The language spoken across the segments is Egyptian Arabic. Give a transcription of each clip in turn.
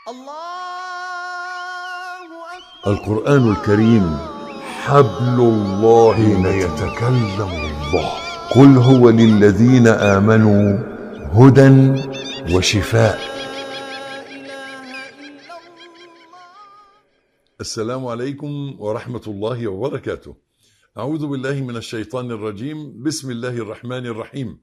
الله أكبر القرآن الكريم حبل الله حين يتكلم الله قل هو للذين آمنوا هدى وشفاء لا إله إلا الله السلام عليكم ورحمة الله وبركاته أعوذ بالله من الشيطان الرجيم بسم الله الرحمن الرحيم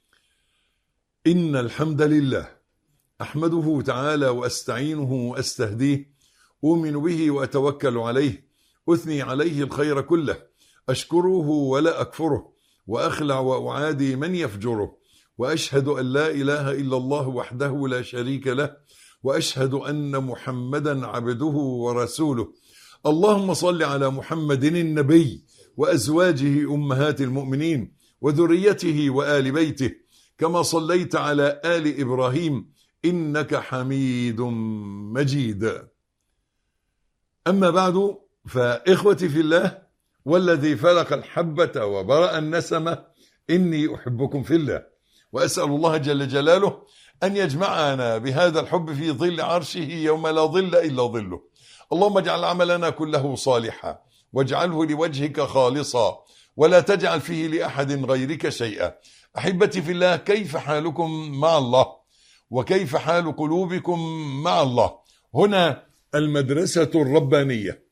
إن الحمد لله أحمده تعالى وأستعينه وأستهديه أؤمن به وأتوكل عليه أثني عليه الخير كله أشكره ولا أكفره وأخلع وأعادي من يفجره وأشهد أن لا إله إلا الله وحده لا شريك له وأشهد أن محمدا عبده ورسوله اللهم صل على محمد النبي وأزواجه أمهات المؤمنين وذريته وآل بيته كما صليت على آل إبراهيم إنك حميد مجيد أما بعد فإخوتي في الله والذي فلق الحبة وبرأ النسمة إني أحبكم في الله وأسأل الله جل جلاله أن يجمعنا بهذا الحب في ظل عرشه يوم لا ظل إلا ظله اللهم اجعل عملنا كله صالحا واجعله لوجهك خالصا ولا تجعل فيه لأحد غيرك شيئا أحبتي في الله كيف حالكم مع الله وكيف حال قلوبكم مع الله هنا المدرسة الربانية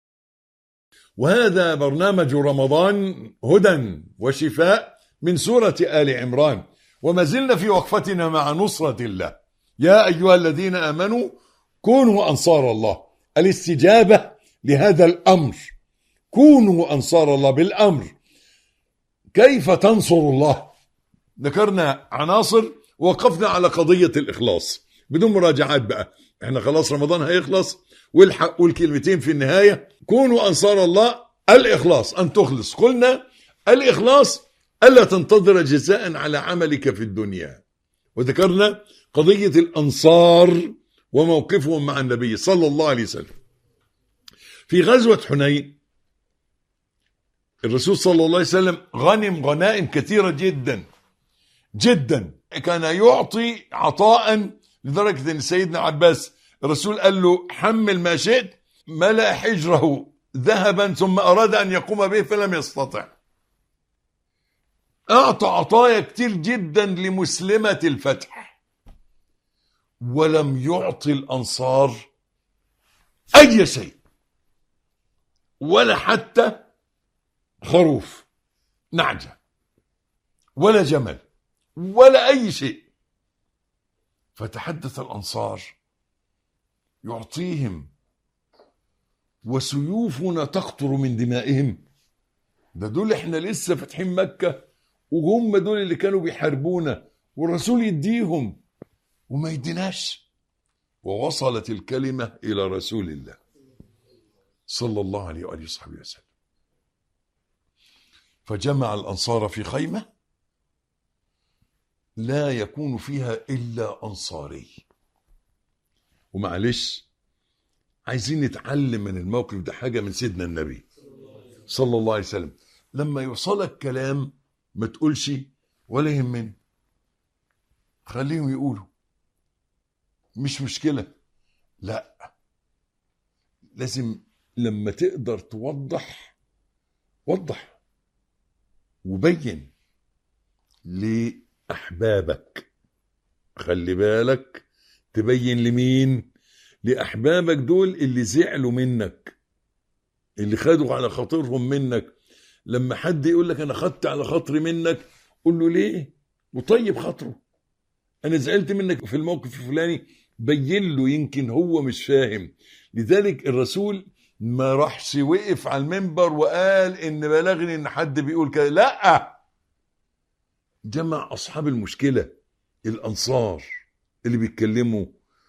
وهذا برنامج رمضان هدى وشفاء من سورة آل عمران وما زلنا في وقفتنا مع نصرة الله يا أيها الذين آمنوا كونوا أنصار الله الاستجابة لهذا الأمر كونوا أنصار الله بالأمر كيف تنصر الله ذكرنا عناصر وقفنا على قضية الإخلاص بدون مراجعات بقى احنا خلاص رمضان هيخلص والحق قول كلمتين في النهاية كونوا أنصار الله الإخلاص أن تخلص قلنا الإخلاص ألا تنتظر جزاء على عملك في الدنيا وذكرنا قضية الأنصار وموقفهم مع النبي صلى الله عليه وسلم في غزوة حنين الرسول صلى الله عليه وسلم غنم غنائم كثيرة جدا جدا كان يعطي عطاء لدرجة ان سيدنا عباس الرسول قال له حمل ما شئت ملأ حجره ذهبا ثم أراد أن يقوم به فلم يستطع أعطى عطايا كتير جدا لمسلمة الفتح ولم يعطي الأنصار أي شيء ولا حتى خروف نعجة ولا جمل ولا أي شيء فتحدث الأنصار يعطيهم وسيوفنا تقطر من دمائهم ده دول احنا لسه فاتحين مكة وهم دول اللي كانوا بيحاربونا والرسول يديهم وما يديناش ووصلت الكلمة إلى رسول الله صلى الله عليه وآله وصحبه وسلم فجمع الأنصار في خيمة لا يكون فيها إلا أنصاري ومعلش عايزين نتعلم من الموقف ده حاجة من سيدنا النبي صلى الله عليه وسلم لما يوصلك كلام ما تقولش ولا يهمني خليهم يقولوا مش مشكلة لا لازم لما تقدر توضح وضح وبين لأحبابك خلي بالك تبين لمين لأحبابك دول اللي زعلوا منك اللي خدوا على خاطرهم منك لما حد يقول لك أنا خدت على خاطري منك قول له ليه وطيب خاطره أنا زعلت منك في الموقف الفلاني بين له يمكن هو مش فاهم لذلك الرسول ما راحش وقف على المنبر وقال ان بلغني ان حد بيقول كده لا جمع اصحاب المشكله الانصار اللي بيتكلموا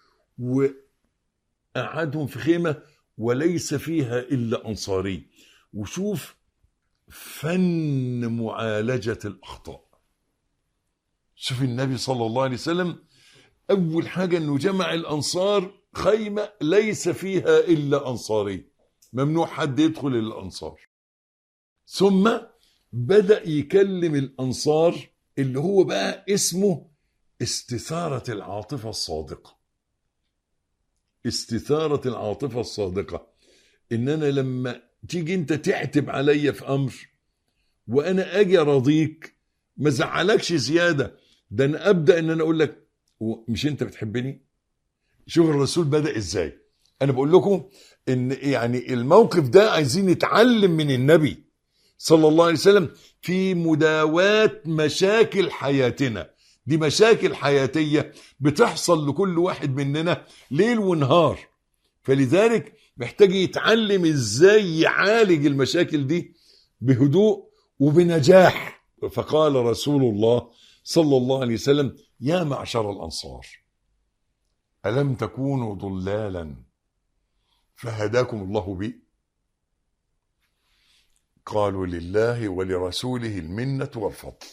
وقعدهم في خيمه وليس فيها الا انصاري وشوف فن معالجه الاخطاء شوف النبي صلى الله عليه وسلم اول حاجه انه جمع الانصار خيمه ليس فيها الا انصاري ممنوع حد يدخل الانصار ثم بدا يكلم الانصار اللي هو بقى اسمه استثاره العاطفه الصادقه استثارة العاطفة الصادقة ان انا لما تيجي انت تعتب عليا في امر وانا اجي اراضيك ما زعلكش زياده ده انا ابدا ان انا اقول لك "هو مش انت بتحبني شوف الرسول بدا ازاي انا بقول لكم ان يعني الموقف ده عايزين نتعلم من النبي صلى الله عليه وسلم في مداواة مشاكل حياتنا دي مشاكل حياتية بتحصل لكل واحد مننا ليل ونهار فلذلك محتاج يتعلم ازاي يعالج المشاكل دي بهدوء وبنجاح فقال رسول الله صلى الله عليه وسلم يا معشر الانصار الم تكونوا ضلالا فهداكم الله بي قالوا لله ولرسوله المنه والفضل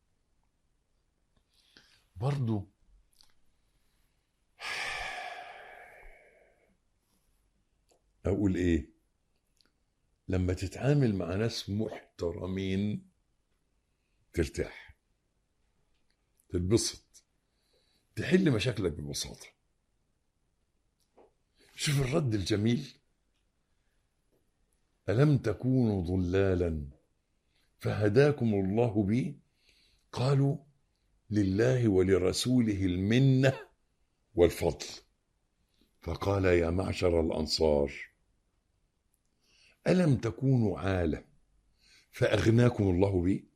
برضو اقول ايه لما تتعامل مع ناس محترمين ترتاح تتبسط تحل مشاكلك ببساطة شوف الرد الجميل ألم تكونوا ضلالا فهداكم الله بي قالوا لله ولرسوله المنة والفضل فقال يا معشر الأنصار ألم تكونوا عالة فأغناكم الله بي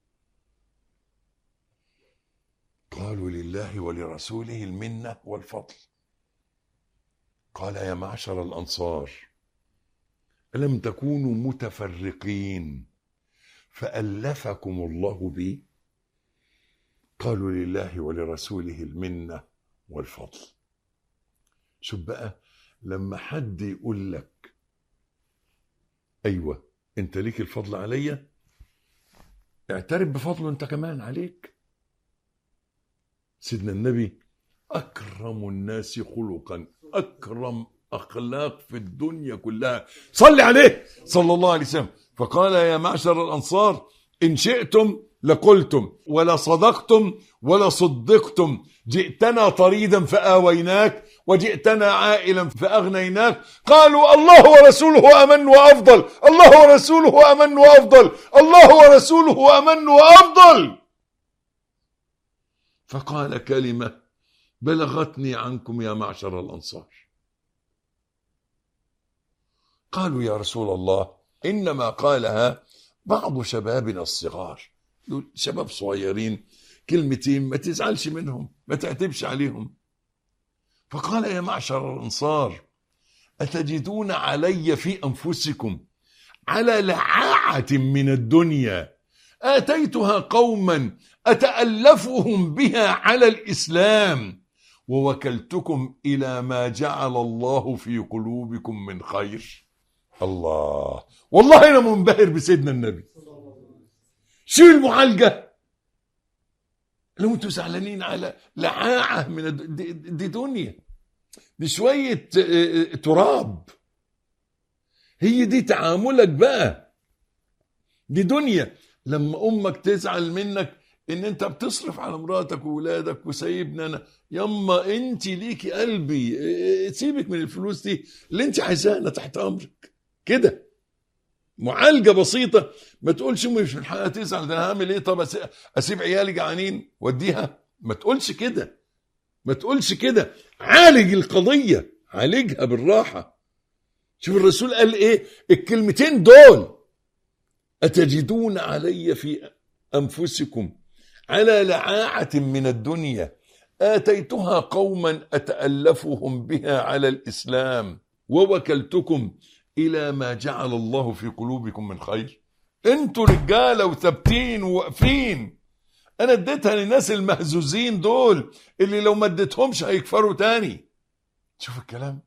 قالوا لله ولرسوله المنة والفضل قال يا معشر الأنصار ألم تكونوا متفرقين فألفكم الله بي قالوا لله ولرسوله المنة والفضل شوف بقى لما حد يقول لك ايوه انت ليك الفضل عليا اعترف بفضله انت كمان عليك سيدنا النبي اكرم الناس خلقا اكرم اخلاق في الدنيا كلها صل عليه صلى الله عليه وسلم فقال يا معشر الانصار ان شئتم لقلتم ولا صدقتم ولا صدقتم جئتنا طريدا فآويناك وجئتنا عائلا فأغنيناك قالوا الله ورسوله أمن وأفضل الله ورسوله أمن وأفضل الله ورسوله أمن وأفضل فقال كلمة بلغتني عنكم يا معشر الأنصار قالوا يا رسول الله إنما قالها بعض شبابنا الصغار دول شباب صغيرين كلمتين ما تزعلش منهم ما تعتبش عليهم فقال يا معشر الأنصار أتجدون علي في أنفسكم على لعاعة من الدنيا آتيتها قوما أتألفهم بها على الإسلام ووكلتكم إلى ما جعل الله في قلوبكم من خير الله والله أنا منبهر بسيدنا النبي شو المعالجة لو انتوا زعلانين على لعاعة من الد... دي, دي دنيا دي شوية اه، اه، تراب هي دي تعاملك بقى دي دنيا لما امك تزعل منك ان انت بتصرف على مراتك وولادك وسايبني انا يما انت ليكي قلبي اه، سيبك من الفلوس دي اللي انت عايزاها انا تحت امرك كده معالجه بسيطه ما تقولش امي مش من حقها تزعل ده انا هعمل ايه طب أس- اسيب عيالي جعانين واديها ما تقولش كده ما تقولش كده عالج القضيه عالجها بالراحه شوف الرسول قال ايه الكلمتين دول اتجدون علي في انفسكم على لعاعه من الدنيا اتيتها قوما اتالفهم بها على الاسلام ووكلتكم الى ما جعل الله في قلوبكم من خير انتوا رجاله وثابتين وواقفين انا اديتها للناس المهزوزين دول اللي لو ما اديتهمش هيكفروا تاني شوف الكلام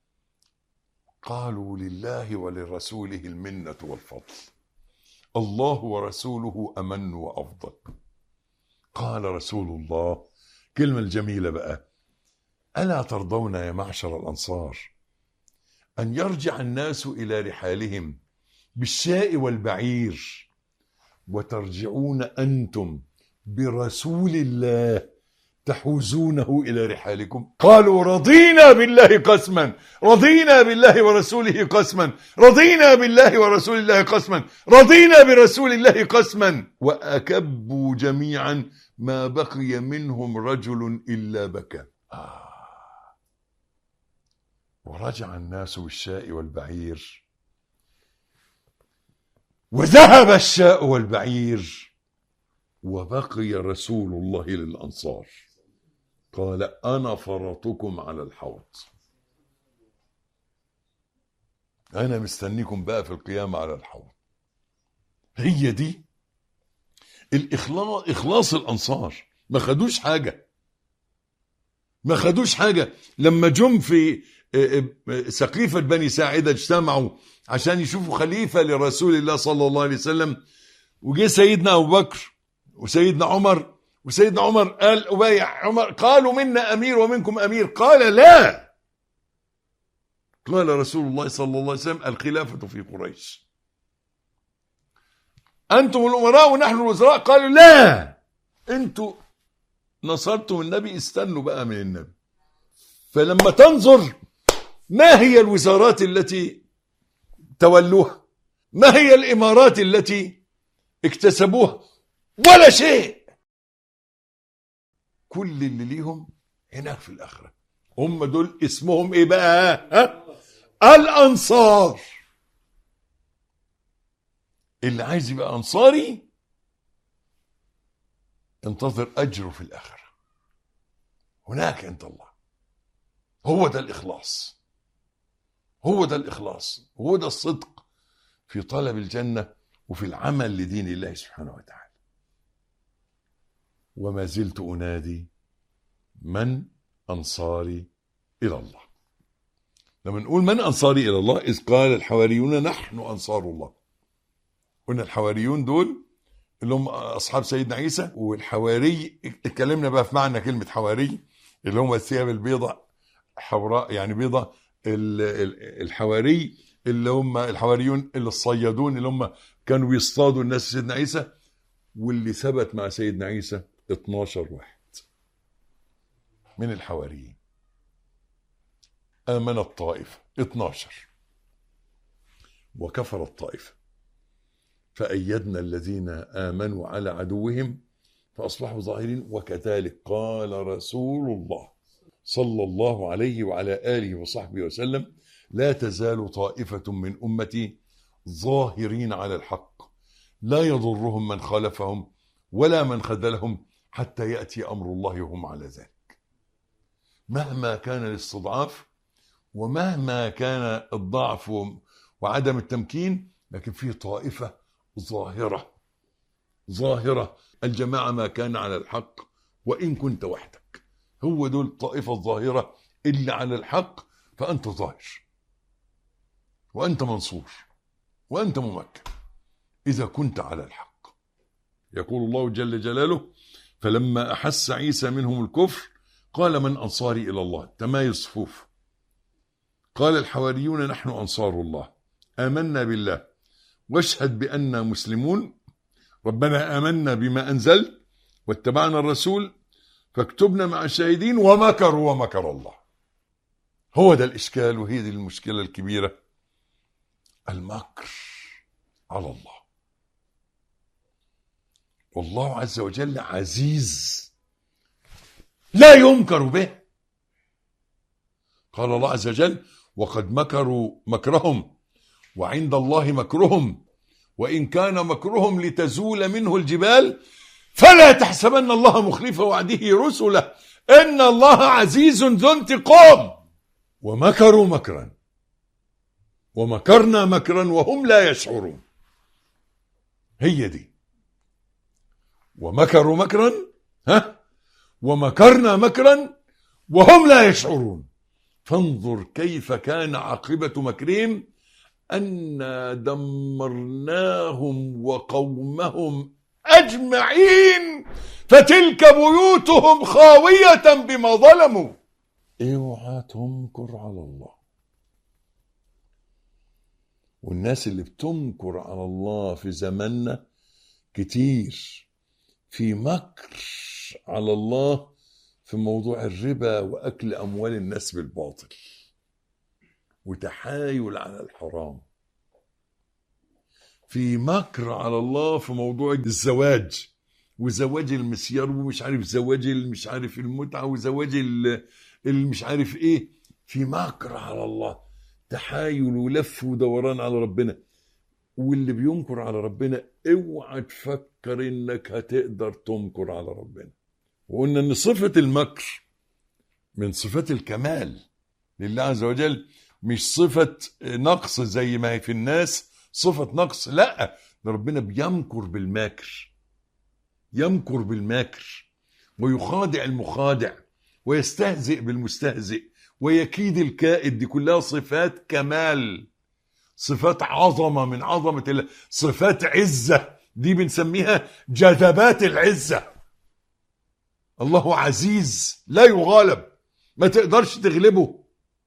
قالوا لله ولرسوله المنة والفضل الله ورسوله أمن وأفضل قال رسول الله كلمة الجميلة بقى ألا ترضون يا معشر الأنصار أن يرجع الناس إلى رحالهم بالشاء والبعير وترجعون أنتم برسول الله تحوزونه إلى رحالكم قالوا رضينا بالله قسما رضينا بالله ورسوله قسما رضينا بالله ورسول الله قسما رضينا برسول الله قسما وأكبوا جميعا ما بقي منهم رجل إلا بكى آه. ورجع الناس بالشاء والبعير وذهب الشاء والبعير وبقي رسول الله للأنصار قال أنا فرطكم على الحوض أنا مستنيكم بقى في القيامة على الحوض هي دي الإخلاص إخلاص الأنصار ما خدوش حاجة ما خدوش حاجة لما جم في سقيفة بني ساعدة اجتمعوا عشان يشوفوا خليفة لرسول الله صلى الله عليه وسلم وجه سيدنا أبو بكر وسيدنا عمر وسيدنا عمر قال أبايع عمر قالوا منا أمير ومنكم أمير قال لا قال رسول الله صلى الله عليه وسلم الخلافة في قريش أنتم الأمراء ونحن الوزراء قالوا لا أنتم نصرتم النبي استنوا بقى من النبي فلما تنظر ما هي الوزارات التي تولوها ما هي الإمارات التي اكتسبوها ولا شيء كل اللي ليهم هناك في الآخرة هم دول اسمهم ايه بقى ها؟ الأنصار اللي عايز يبقى أنصاري انتظر أجره في الآخرة هناك عند الله هو ده الإخلاص هو ده الإخلاص هو ده الصدق في طلب الجنة وفي العمل لدين الله سبحانه وتعالى وما زلت أنادي من أنصاري إلى الله لما نقول من أنصاري إلى الله إذ قال الحواريون نحن أنصار الله قلنا الحواريون دول اللي هم أصحاب سيدنا عيسى والحواري اتكلمنا بقى في معنى كلمة حواري اللي هم الثياب البيضاء حوراء يعني بيضاء ال- ال- الحواري اللي هم الحواريون اللي الصيادون اللي هم كانوا بيصطادوا الناس سيدنا عيسى واللي ثبت مع سيدنا عيسى 12 واحد من الحواريين آمن الطائفة 12 وكفر الطائفة فأيدنا الذين آمنوا على عدوهم فأصبحوا ظاهرين وكذلك قال رسول الله صلى الله عليه وعلى آله وصحبه وسلم لا تزال طائفة من أمتي ظاهرين على الحق لا يضرهم من خالفهم ولا من خذلهم حتى يأتي أمر الله وهم على ذلك مهما كان الاستضعاف ومهما كان الضعف وعدم التمكين لكن في طائفة ظاهرة ظاهرة الجماعة ما كان على الحق وإن كنت وحدك هو دول الطائفة الظاهرة اللي على الحق فأنت ظاهر وأنت منصور وأنت ممكن إذا كنت على الحق يقول الله جل جلاله فلما أحس عيسى منهم الكفر قال من أنصاري إلى الله تمايز صفوف قال الحواريون نحن أنصار الله آمنا بالله واشهد بأننا مسلمون ربنا آمنا بما أنزلت واتبعنا الرسول فاكتبنا مع الشاهدين ومكروا ومكر الله هو ده الإشكال وهي دي المشكلة الكبيرة المكر على الله والله عز وجل عزيز لا ينكر به قال الله عز وجل وقد مكروا مكرهم وعند الله مكرهم وإن كان مكرهم لتزول منه الجبال فلا تحسبن الله مخلف وعده رسله إن الله عزيز ذو انتقام ومكروا مكرا ومكرنا مكرا وهم لا يشعرون هي دي ومكروا مكرا ها ومكرنا مكرا وهم لا يشعرون فانظر كيف كان عاقبة مكرهم أنا دمرناهم وقومهم أجمعين فتلك بيوتهم خاوية بما ظلموا اوعى تنكر على الله والناس اللي بتنكر على الله في زماننا كتير في مكر على الله في موضوع الربا واكل اموال الناس بالباطل وتحايل على الحرام في مكر على الله في موضوع الزواج وزواج المسيار ومش عارف زواج مش عارف المتعه وزواج ال- اللي مش عارف ايه في مكر على الله تحايل ولف ودوران على ربنا واللي بينكر على ربنا اوعى تفكر انك هتقدر تنكر على ربنا وقلنا ان صفه المكر من صفات الكمال لله عز وجل مش صفه نقص زي ما هي في الناس صفه نقص لا ده ربنا بيمكر بالماكر يمكر بالماكر ويخادع المخادع ويستهزئ بالمستهزئ ويكيد الكائد دي كلها صفات كمال صفات عظمة من عظمة الله صفات عزة دي بنسميها جذبات العزة الله عزيز لا يغالب ما تقدرش تغلبه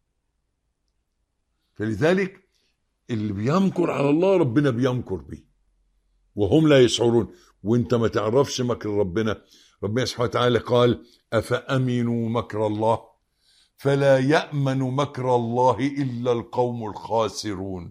فلذلك اللي بيمكر على الله ربنا بيمكر بيه وهم لا يشعرون وانت ما تعرفش مكر ربنا ربنا سبحانه وتعالى قال أفأمنوا مكر الله فلا يأمن مكر الله إلا القوم الخاسرون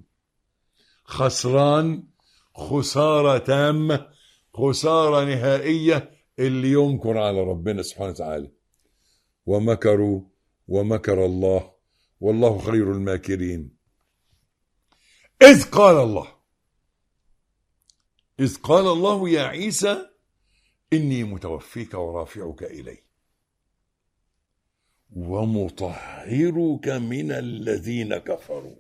خسران خسارة تامة خسارة نهائية اللي ينكر على ربنا سبحانه وتعالى ومكروا ومكر الله والله خير الماكرين إذ قال الله إذ قال الله يا عيسى إني متوفيك ورافعك إلي ومطهرك من الذين كفروا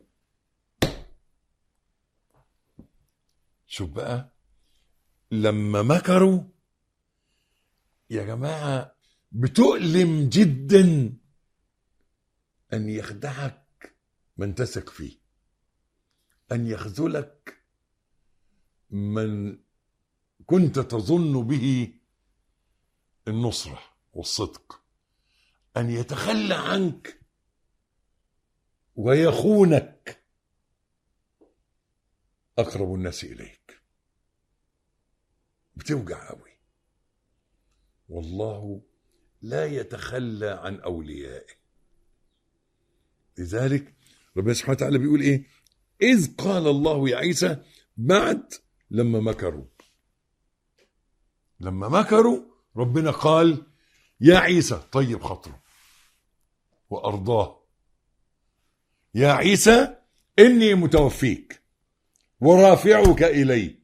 شوف بقى لما مكروا يا جماعة بتؤلم جدا أن يخدعك من تثق فيه أن يخذلك من كنت تظن به النصرة والصدق أن يتخلى عنك ويخونك أقرب الناس إليك بتوجع أوي والله لا يتخلى عن أوليائه لذلك ربنا سبحانه وتعالى بيقول إيه إذ قال الله يا عيسى بعد لما مكروا لما مكروا ربنا قال يا عيسى طيب خاطره وأرضاه يا عيسى إني متوفيك ورافعك إلي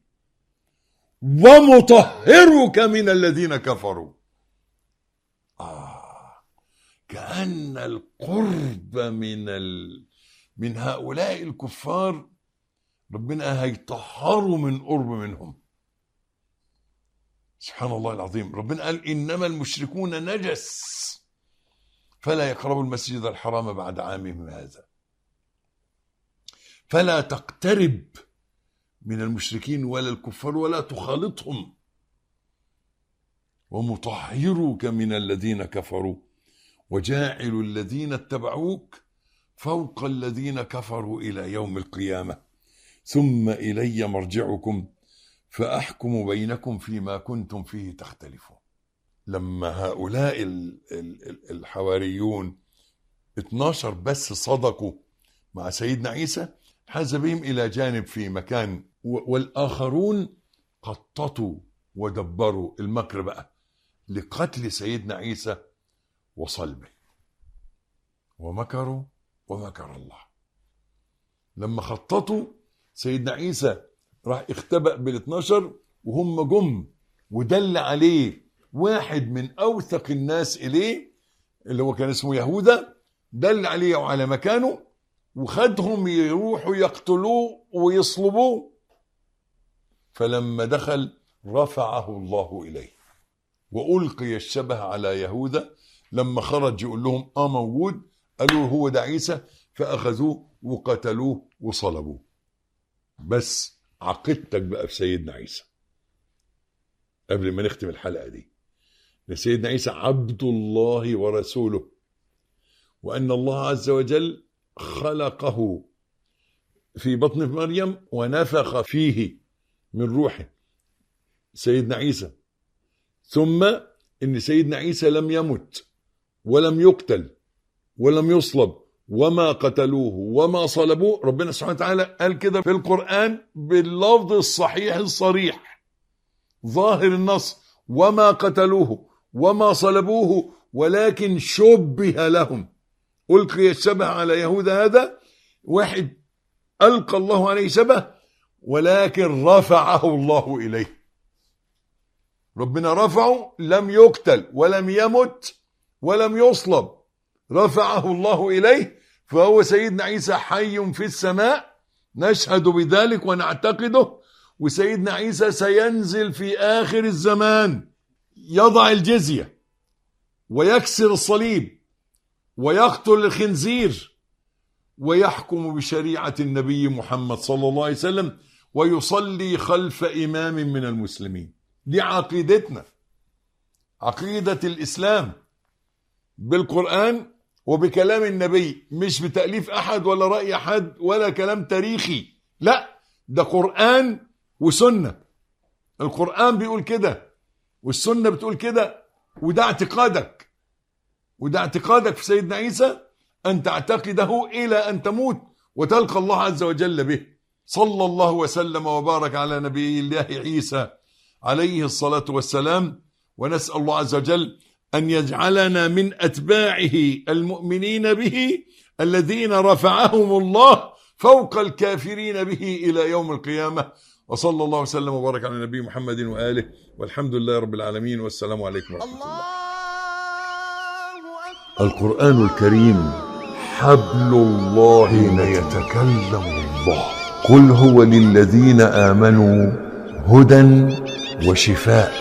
ومطهرك من الذين كفروا آه كأن القرب من ال... من هؤلاء الكفار ربنا هيطهروا من قرب منهم سبحان الله العظيم ربنا قال إنما المشركون نجس فلا يقربوا المسجد الحرام بعد عامهم هذا فلا تقترب من المشركين ولا الكفار ولا تخالطهم ومطهرك من الذين كفروا وجاعل الذين اتبعوك فوق الذين كفروا إلى يوم القيامة ثم إلي مرجعكم فأحكم بينكم فيما كنتم فيه تختلفون لما هؤلاء ال- ال- ال- الحواريون 12 بس صدقوا مع سيدنا عيسى حاز بهم إلى جانب في مكان و- والآخرون خططوا ودبروا المكر بقى لقتل سيدنا عيسى وصلبه ومكروا ومكر الله لما خططوا سيدنا عيسى راح اختبأ بال 12 وهم جم ودل عليه واحد من اوثق الناس اليه اللي هو كان اسمه يهوذا دل عليه وعلى مكانه وخدهم يروحوا يقتلوه ويصلبوه فلما دخل رفعه الله اليه والقي الشبه على يهوذا لما خرج يقول لهم اه موجود قالوا هو ده عيسى فاخذوه وقتلوه وصلبوه بس عقيدتك بقى في سيدنا عيسى قبل ما نختم الحلقه دي ان سيدنا عيسى عبد الله ورسوله وان الله عز وجل خلقه في بطن مريم ونفخ فيه من روحه سيدنا عيسى ثم ان سيدنا عيسى لم يمت ولم يقتل ولم يصلب وما قتلوه وما صلبوه ربنا سبحانه وتعالى قال كده في القرآن باللفظ الصحيح الصريح ظاهر النص وما قتلوه وما صلبوه ولكن شبه لهم ألقي الشبه على يهود هذا واحد ألقى الله عليه شبه ولكن رفعه الله إليه ربنا رفعه لم يقتل ولم يمت ولم يصلب رفعه الله إليه فهو سيدنا عيسى حي في السماء نشهد بذلك ونعتقده وسيدنا عيسى سينزل في آخر الزمان يضع الجزية ويكسر الصليب ويقتل الخنزير ويحكم بشريعة النبي محمد صلى الله عليه وسلم ويصلي خلف إمام من المسلمين دي عقيدتنا عقيدة الإسلام بالقرآن وبكلام النبي مش بتأليف أحد ولا رأي أحد ولا كلام تاريخي لا ده قرآن وسنة القرآن بيقول كده والسنة بتقول كده وده اعتقادك وده اعتقادك في سيدنا عيسى أن تعتقده إلى أن تموت وتلقى الله عز وجل به صلى الله وسلم وبارك على نبي الله عيسى عليه الصلاة والسلام ونسأل الله عز وجل أن يجعلنا من أتباعه المؤمنين به الذين رفعهم الله فوق الكافرين به إلى يوم القيامة وصلى الله وسلم وبارك على نبي محمد وآله والحمد لله رب العالمين والسلام عليكم ورحمة الله الله أكبر القرآن الكريم حبل الله حين يتكلم الله قل هو للذين آمنوا هدى وشفاء